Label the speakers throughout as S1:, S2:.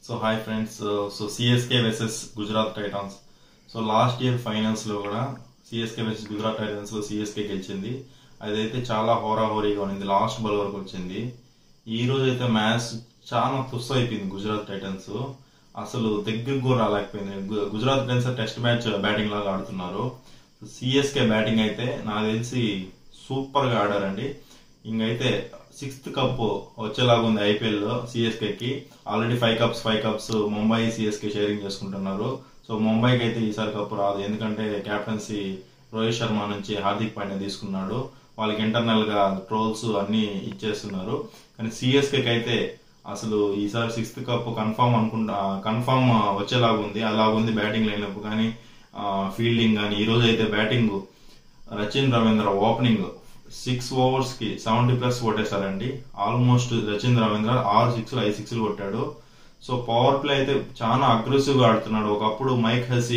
S1: so hi friends so CSK versus Gujarat titans so last year finals లో కూడా CSK versus Gujarat titans లో CSK గెలిచింది అదైతే చాలా హోరాహోరీగా ఉంది లాస్ట్ బాల్ వరకు వచ్చింది ఈ రోజు అయితే మ్యాచ్ చాలా తుస్సు అయిపోయింది గుజరాత్ టైటన్స్ అసలు దగ్గరకు కూడా రాలేకపోయింది గు- Gujarat titans test match batting లాగా ఆడుతున్నారు సిఎస్కే బ్యాటింగ్ అయితే నాకు తెలిసి సూపర్ గా ఆడారండి ఇంకైతే సిక్స్త్ కప్ వచ్చేలాగా ఉంది ఐపీఎల్ లో సిఎస్కే కి already five cups five cups Mumbai CSK sharing చేసుకుంటున్నారు సో ముంబైకి అయితే ఈసారి కప్ రాదు ఎందుకంటే కెప్టెన్సీ రోహిత్ శర్మ నుంచి హార్దిక్ పాండ్యా తీసుకున్నాడు వాళ్ళకి ఇంటర్నల్ గా ట్రోల్స్ అన్ని ఇచ్చేస్తున్నారు కానీ సిఎస్కే అయితే అసలు ఈసారి సిక్స్త్ కప్ కన్ఫామ్ అనుకుంటా కన్ఫామ్ వచ్చేలాగా ఉంది అలాగుంది బ్యాటింగ్ లైనప్ కానీ ఫీల్డింగ్ కానీ ఈ రోజు అయితే batting Rachin Ravindra opening six overs కి సెవెంటీ ప్లస్ కొట్టేశారండి ఆల్మోస్ట్ రచిన్ రవీంద్ర ఆరు సిక్స్ ఐదు సిక్స్ కొట్టాడు సో పవర్ ప్లే అయితే చాలా అగ్రెసివ్ గా ఆడుతున్నాడు ఒకప్పుడు మైక్ హసి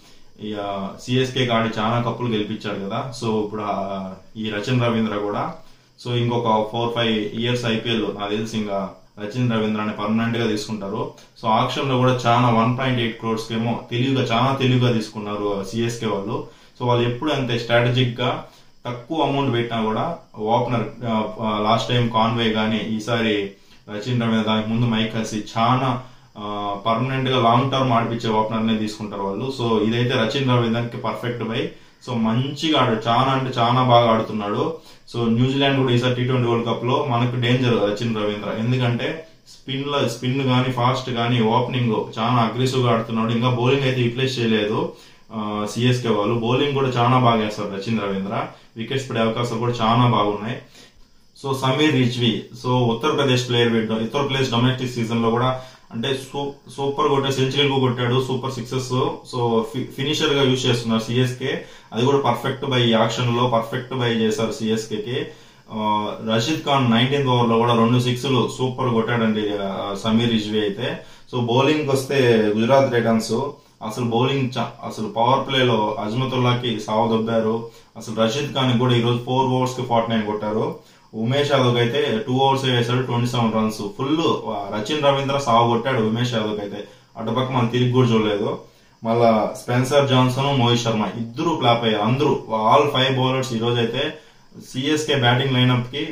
S1: సిఎస్కే ఆడి చాలా కప్పులు గెలిపించాడు కదా సో ఇప్పుడు ఆ, ఈ రచిన్ రవీంద్ర కూడా సో ఇంకొక ఫోర్ ఫైవ్ ఇయర్స్ ఐపీఎల్ నాకు తెలిసి ఇంకా రచిన్ రవీంద్ర అని పర్మనెంట్ గా తీసుకుంటారు సో ఆక్షన్ లో కూడా చాలా వన్ పాయింట్ ఎయిట్ క్రోర్స్ కేమో తెలివిగా చాలా తెలివిగా తీసుకున్నారు సిఎస్కే వాళ్ళు సో వాళ్ళు ఎప్పుడు అంతే స్ట్రాటజిక్ గా తక్కువ అమౌంట్ పెట్టినా కూడా ఓపెనర్ లాస్ట్ టైం కాన్వే గానీ ఈసారి రచిన్ రవీంద్ర దానికి ముందు మైక్ హసి చాలా పర్మనెంట్ గా లాంగ్ టర్మ్ ఆడిపించే ఓపెనర్ నే తీసుకుంటారు వాళ్ళు సో ఇదైతే రచిన్ రవీంద్రకి పర్ఫెక్ట్ బై సో మంచిగా ఆడు చాలా అంటే చాలా బాగా ఆడుతున్నాడు సో న్యూజిలాండ్ కూడా ఈసారి టీ ట్వంటీ వరల్డ్ కప్ లో మనకు డేంజర్ రచిన్ రవీంద్ర ఎందుకంటే స్పిన్ లో స్పిన్ గానీ ఫాస్ట్ గానీ ఓపెనింగ్ చాలా అగ్రెసివ్ గా ఆడుతున్నాడు ఇంకా బౌలింగ్ అయితే యూటిలైజ్ చేయలేదు సిఎస్కే వాళ్ళు బౌలింగ్ కూడా చాలా బాగా వేస్తారు రచిన్ రవీంద్ర వికెట్స్ పడే అవకాశాలు కూడా చాలా బాగున్నాయి so Sameer Rizvi so Uttar Pradesh player Uttar Pradesh domestic season లో కూడా అంటే సూపర్ కొట్టే సెంచరీ కొట్టాడు సూపర్ సిక్సెస్ సో ఫినిషర్ గా యూజ్ చేస్తున్నారు సిఎస్కే అది కూడా పర్ఫెక్ట్ బై యాక్షన్ లో పర్ఫెక్ట్ బై చేశారు సిఎస్కే కి ఆ, రషీద్ ఖాన్ నైన్టీన్త్ ఓవర్ లో కూడా రెండు సిక్స్లు సూపర్ కొట్టాడండి ఆ, సమీర్ రిజ్వి అయితే సో బౌలింగ్ వస్తే గుజరాత్ టైటన్స్ అసలు బౌలింగ్ చ- అసలు పవర్ ప్లే లో అజ్మతుల్లాకి సావదొబ్బారు అసలు రషీద్ ఖాన్ కూడా ఈ రోజు ఫోర్ ఓవర్స్ కి ఫార్టీ నైన్ కొట్టారు ఉమేష్ యాదవ్ అయితే టూ ఓవర్స్ వేసాడు twenty seven runs full Rachin Ravindra సాగు కొట్టాడు ఉమేష్ యాదవ్ అయితే అటుపక్క మనం తిరిగి కూడా చూడలేదు మళ్ళా స్పెన్సర్ జాన్సన్ మోహిత్ శర్మ ఇద్దరు క్లాప్ అయ్యారు అందరూ ఆల్ ఫైవ్ బౌలర్స్ ఈ రోజు అయితే సిఎస్కే బ్యాటింగ్ లైనప్ కి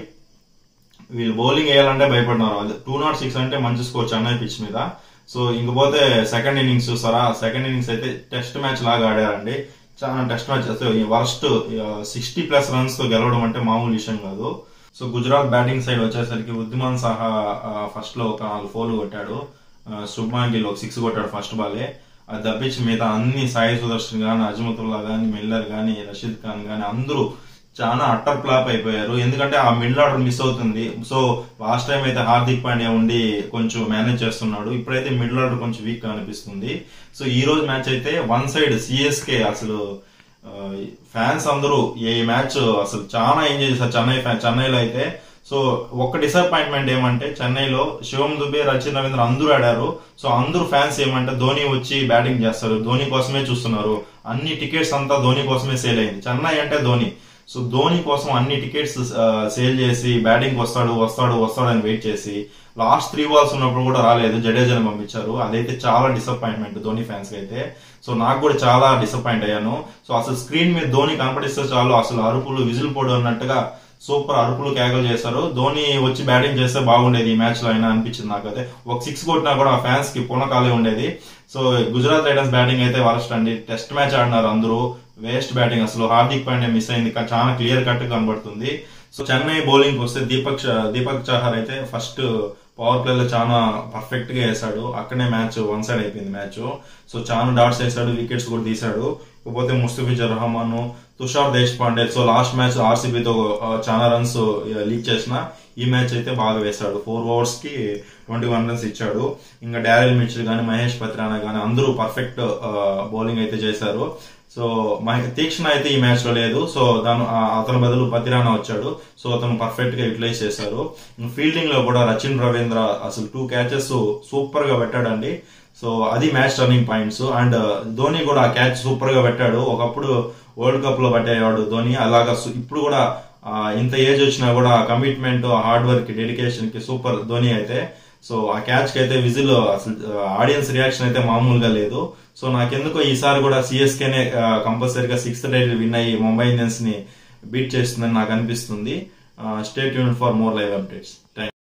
S1: వీళ్ళు బౌలింగ్ వేయాలంటే భయపడినారు అది టూ నాట్ సిక్స్ అంటే మంచి స్కోర్ చెన్నై పిచ్ మీద సో ఇంకపోతే సెకండ్ ఇన్నింగ్స్ చూస్తారా సెకండ్ ఇన్నింగ్స్ అయితే టెస్ట్ మ్యాచ్ లాగా ఆడారండి చాలా test match worst sixty plus runs తో గెలవడం అంటే మామూలు విషయం కాదు సో గుజరాత్ బ్యాటింగ్ సైడ్ వచ్చేసరికి ఉద్దిమాన్ సహా ఫస్ట్ లో ఒక నాలుగు ఫోర్లు కొట్టాడు ఆ, శుభ్మాన్ గిల్ ఒక సిక్స్ కొట్టాడు ఫస్ట్ బాలే అది తప్పించి మిగతా అన్ని సాయి సుదర్శన్ గాని అజ్మతుల్లా గాని మిల్లర్ గాని రషీద్ ఖాన్ గాని అందరూ చాలా అట్టర్ ఫ్లాప్ అయిపోయారు ఎందుకంటే ఆ మిడిల్ ఆర్డర్ మిస్ అవుతుంది సో లాస్ట్ టైం అయితే హార్దిక్ పాండ్యా ఉండి కొంచెం మేనేజ్ చేస్తున్నాడు ఇప్పుడైతే మిడిల్ ఆర్డర్ కొంచెం వీక్ గా అనిపిస్తుంది సో ఈ రోజు మ్యాచ్ అయితే వన్ సైడ్ సిఎస్కే అసలు ఫ్యాన్స్ అందరూ ఈ మ్యాచ్ అసలు చాలా ఎంజాయ్ చేశారు చెన్నై ఫ్యాన్ చెన్నైలో అయితే సో ఒక డిసప్పాయింట్మెంట్ ఏమంటే చెన్నైలో శివం దుబే రచిన్ రవీంద్ర అందరూ ఆడారు సో అందరూ ఫ్యాన్స్ ఏమంటే ధోని వచ్చి బ్యాటింగ్ చేస్తారు ధోని కోసమే చూస్తున్నారు అన్ని టికెట్స్ అంతా ధోని కోసమే సేల్ అయింది చెన్నై అంటే ధోని సో ధోని కోసం అన్ని టికెట్స్ సేల్ చేసి బ్యాటింగ్ వస్తాడు వస్తాడు వస్తాడు అని వెయిట్ చేసి లాస్ట్ త్రీ బాల్స్ ఉన్నప్పుడు కూడా రాలేదు జడేజాని పంపించారు అదైతే చాలా డిసప్పాయింట్మెంట్ ధోని ఫ్యాన్స్ కి అయితే సో నాకు కూడా చాలా డిసప్పాయింట్ అయ్యాను సో అసలు స్క్రీన్ మీద ధోని కనపడిస్తే చాలు అసలు అరుపులు విజిల్ పోడు అన్నట్టుగా సూపర్ అరుపులు కేకలు చేశారు ధోని వచ్చి బ్యాటింగ్ చేస్తే బాగుండేది ఈ మ్యాచ్ లో అయినా అనిపించింది నాకైతే ఒక సిక్స్ కొట్టినా కూడా ఆ ఫ్యాన్స్ కి పునకాలే ఉండేది సో గుజరాత్ టైటన్స్ బ్యాటింగ్ అయితే వరస్ట్ అండి టెస్ట్ మ్యాచ్ ఆడినారు అందరూ వేస్ట్ బ్యాటింగ్ అసలు హార్దిక్ పాండ్యా మిస్ అయింది కా- చాలా క్లియర్ కట్ కనబడుతుంది సో చెన్నై బౌలింగ్ వస్తే దీపక్ చ- దీపక్ చహర్ అయితే ఫస్ట్ పవర్ ప్లే లో చాలా పర్ఫెక్ట్ గా వేసాడు అక్కడే మ్యాచ్ వన్ సైడ్ అయిపోయింది మ్యాచ్ సో చాలా డాట్స్ వేసాడు వికెట్స్ కూడా తీశాడు ఇకపోతే Mustafizur Rahman Tushar Deshpande so last match ఆర్సీబీతో చాలా రన్స్ లీక్ చేసిన ఈ మ్యాచ్ అయితే బాగా వేశాడు ఫోర్ ఓవర్స్ కి ట్వంటీ వన్ రన్స్ ఇచ్చాడు ఇంకా డారెల్ మిచిల్ గానీ మహేష్ పత్రానా గానీ అందరూ పర్ఫెక్ట్ బౌలింగ్ అయితే చేశారు సో మహే- తీక్షణ అయితే ఈ మ్యాచ్ లో లేదు సో దాని ఆ- అతని బదులు పతిరానా వచ్చాడు సో అతను పర్ఫెక్ట్ గా యూటిలైజ్ చేశారు ఫీల్డింగ్ లో కూడా రచిన్ రవీంద్ర అసలు టూ క్యాచెస్ సూపర్ గా పెట్టాడండి సో అది match turning points and Dhoni కూడా ఆ క్యాచ్ సూపర్ గా పెట్టాడు ఒకప్పుడు వరల్డ్ కప్ లో పట్టేవాడు ధోని అలాగా సు- ఇప్పుడు కూడా ఆ, ఇంత ఏజ్ వచ్చినా కూడా కమిట్మెంట్ హార్డ్ వర్క్ డెడికేషన్ కి సూపర్ ధోని అయితే సో ఆ క్యాచ్ కి అయితే విజిల్ అసలు ఆడియన్స్ రియాక్షన్ అయితే మామూలుగా లేదు సో నాకెందుకో ఈసారి కూడా సిఎస్కేనే కంపల్సరీగా సిక్స్త్ టైటిల్ విన్ అయ్యి ముంబై ఇండియన్స్ ని బీట్ చేస్తుందని నాకు అనిపిస్తుంది stay tuned for more live updates thank